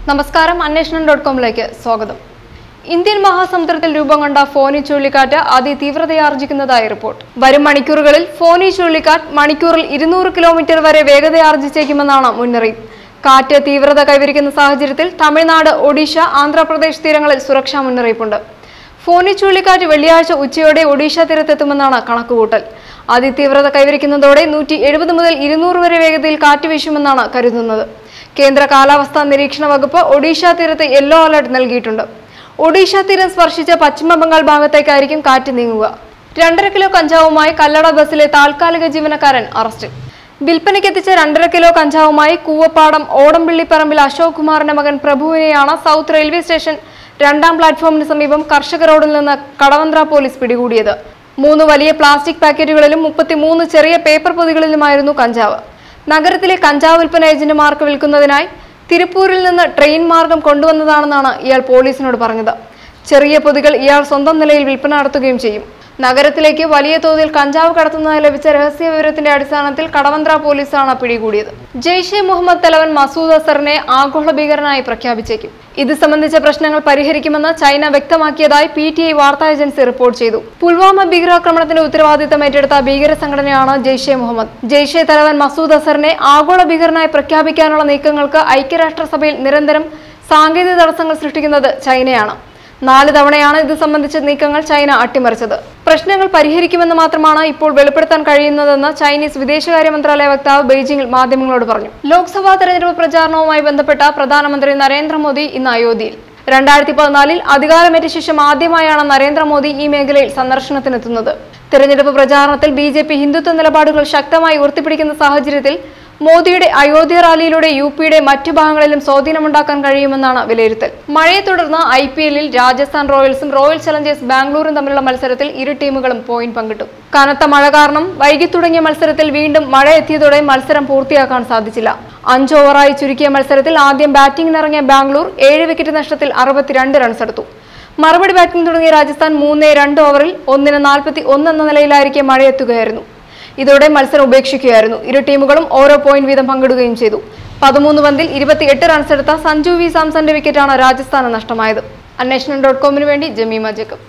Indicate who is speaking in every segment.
Speaker 1: നമസ്കാരം അന്വേഷണം ഡോട്ട് കോമിലേക്ക് സ്വാഗതം ഇന്ത്യൻ മഹാസമുദ്രത്തിൽ രൂപം കൊണ്ട ഫോനി ചുഴലിക്കാറ്റ് അതിതീവ്രതയാർജിക്കുന്നതായി റിപ്പോർട്ട് വരും മണിക്കൂറുകളിൽ ഫോനി ചുഴലിക്കാറ്റ് മണിക്കൂറിൽ ഇരുന്നൂറ് കിലോമീറ്റർ വരെ വേഗതയാർജിച്ചേക്കുമെന്നാണ് മുന്നറിയിപ്പ് കാറ്റ് തീവ്രത കൈവരിക്കുന്ന സാഹചര്യത്തിൽ തമിഴ്നാട് ഒഡീഷ ആന്ധ്രാപ്രദേശ് തീരങ്ങളിൽ സുരക്ഷാ മുന്നറിയിപ്പുണ്ട് ഫോനി ചുഴലിക്കാറ്റ് വെള്ളിയാഴ്ച ഉച്ചയോടെ ഒഡീഷ തീരത്തെത്തുമെന്നാണ് കണക്കുകൂട്ടൽ അതിതീവ്രത കൈവരിക്കുന്നതോടെ നൂറ്റി എഴുപത് മുതൽ ഇരുന്നൂറ് വരെ വേഗതയിൽ കാറ്റ് വീശുമെന്നാണ് കരുതുന്നത് കേന്ദ്ര കാലാവസ്ഥാ നിരീക്ഷണ വകുപ്പ് ഒഡീഷ തീരത്ത് യെല്ലോ അലർട്ട് നൽകിയിട്ടുണ്ട് ഒഡീഷ തീരം സ്പർശിച്ച പശ്ചിമ ബംഗാൾ ഭാഗത്തേക്കായിരിക്കും കാറ്റ് നീങ്ങുക രണ്ടര കിലോ കഞ്ചാവുമായി കല്ലട ബസ്സിലെ താൽക്കാലിക ജീവനക്കാരൻ അറസ്റ്റിൽ വിൽപ്പനയ്ക്കെത്തിച്ച രണ്ടര കിലോ കഞ്ചാവുമായി കൂവപ്പാടം ഓടംപിള്ളിപ്പറമ്പിൽ അശോക് കുമാറിന്റെ മകൻ പ്രഭുവിനെയാണ് സൗത്ത് റെയിൽവേ സ്റ്റേഷൻ രണ്ടാം പ്ലാറ്റ്ഫോമിന് സമീപം കർഷക റോഡിൽ നിന്ന് കടവന്ത്ര പോലീസ് പിടികൂടിയത് മൂന്ന് വലിയ പ്ലാസ്റ്റിക് പാക്കറ്റുകളിലും മുപ്പത്തിമൂന്ന് ചെറിയ പേപ്പർ പൊതികളിലുമായിരുന്നു കഞ്ചാവ് നഗരത്തിലെ കഞ്ചാവ് വിൽപ്പന ഏജന്റുമാർക്ക് വിൽക്കുന്നതിനായി തിരുപ്പൂരിൽ നിന്ന് ട്രെയിൻ മാർഗം കൊണ്ടുവന്നതാണെന്നാണ് ഇയാൾ പോലീസിനോട് പറഞ്ഞത് ചെറിയ പൊതികൾ ഇയാൾ സ്വന്തം നിലയിൽ വിൽപ്പന നടത്തുകയും ചെയ്യും നഗരത്തിലേക്ക് വലിയ തോതിൽ കഞ്ചാവ് കടത്തുന്നതായി ലഭിച്ച രഹസ്യ വിവരത്തിന്റെ അടിസ്ഥാനത്തിൽ കടവന്ത്ര പോലീസാണ് പിടികൂടിയത് ജെയ്ഷെ മുഹമ്മദ് തലവൻ മസൂദ് അസറിനെ ആഗോള ഭീകരനായി പ്രഖ്യാപിച്ചേക്കും ഇത് സംബന്ധിച്ച പ്രശ്നങ്ങൾ പരിഹരിക്കുമെന്ന് ചൈന വ്യക്തമാക്കിയതായി പി ടി ഐ വാർത്താ ഏജൻസി റിപ്പോർട്ട് ചെയ്തു പുൽവാമ ഭീകരാക്രമണത്തിന്റെ ഉത്തരവാദിത്തം ഏറ്റെടുത്ത ഭീകര സംഘടനയാണ് ജെയ്ഷെ മുഹമ്മദ് ജെയ്ഷെ തലവൻ മസൂദ് അസറിനെ ആഗോള ഭീകരനായി പ്രഖ്യാപിക്കാനുള്ള നീക്കങ്ങൾക്ക് ഐക്യരാഷ്ട്രസഭയിൽ നിരന്തരം സാങ്കേതിക തടസ്സങ്ങൾ സൃഷ്ടിക്കുന്നത് ചൈനയാണ് നാല് തവണയാണ് ഇത് സംബന്ധിച്ച നീക്കങ്ങൾ ചൈന അട്ടിമറിച്ചത് പ്രശ്നങ്ങൾ പരിഹരിക്കുമെന്ന് മാത്രമാണ് ഇപ്പോൾ വെളിപ്പെടുത്താൻ കഴിയുന്നതെന്ന് ചൈനീസ് വിദേശകാര്യ മന്ത്രാലയ വക്താവ് ബെയ്ജിംഗിൽ മാധ്യമങ്ങളോട് പറഞ്ഞു ലോക്സഭാ തെരഞ്ഞെടുപ്പ് പ്രചാരണവുമായി ബന്ധപ്പെട്ട പ്രധാനമന്ത്രി നരേന്ദ്രമോദി ഇന്ന് അയോധ്യയിൽ രണ്ടായിരത്തി പതിനാലിൽ അധികാരമേറ്റ ശേഷം ആദ്യമായാണ് നരേന്ദ്രമോദി ഈ മേഖലയിൽ സന്ദർശനത്തിനെത്തുന്നത് തെരഞ്ഞെടുപ്പ് പ്രചാരണത്തിൽ ബി ജെ പി ഹിന്ദുത്വ നിലപാടുകൾ ശക്തമായി ഉയർത്തിപ്പിടിക്കുന്ന സാഹചര്യത്തിൽ മോദിയുടെ അയോധ്യ റാലിയിലൂടെ യു പിയുടെ മറ്റു ഭാഗങ്ങളിലും സ്വാധീനമുണ്ടാക്കാൻ കഴിയുമെന്നാണ് വിലയിരുത്തൽ മഴയെ തുടർന്ന് ഐ പി എല്ലിൽ രാജസ്ഥാൻ റോയൽസും റോയൽ ചലഞ്ചേഴ്സ് ബാംഗ്ലൂരും തമ്മിലുള്ള മത്സരത്തിൽ ഇരു ടീമുകളും പോയിന്റ് പങ്കിട്ടു കനത്ത മഴ കാരണം വൈകി തുടങ്ങിയ മത്സരത്തിൽ വീണ്ടും മഴ എത്തിയതോടെ മത്സരം പൂർത്തിയാക്കാൻ സാധിച്ചില്ല അഞ്ച് ഓവറായി ചുരുക്കിയ മത്സരത്തിൽ ആദ്യം ബാറ്റിംഗിനിറങ്ങിയ ബാംഗ്ലൂർ ഏഴ് വിക്കറ്റ് നഷ്ടത്തിൽ അറുപത്തിരണ്ട് റൺസ് എടുത്തു മറുപടി ബാറ്റിംഗ് തുടങ്ങിയ രാജസ്ഥാൻ മൂന്ന് രണ്ട് ഓവറിൽ ഒന്നിന് നാൽപ്പത്തി ഒന്ന് എന്ന നിലയിലായിരിക്കെ മഴയെത്തുകയായിരുന്നു ഇതോടെ മത്സരം ഉപേക്ഷിക്കുകയായിരുന്നു ഇരു ടീമുകളും ഓരോ പോയിന്റ് വീതം പങ്കിടുകയും ചെയ്തു പതിമൂന്ന് പന്തിൽ ഇരുപത്തിയെട്ട് റൺസ് എടുത്ത സഞ്ജു വി സാംസന്റെ വിക്കറ്റാണ് രാജസ്ഥാന് നഷ്ടമായത് അന്വേഷണം ഡോട്ട് കോമിന് വേണ്ടി Jameema Jacob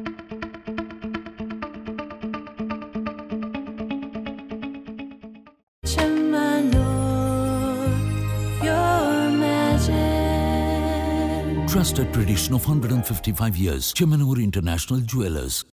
Speaker 2: your magic.
Speaker 3: Trusted tradition of 155 years. Chemanur International Jewelers.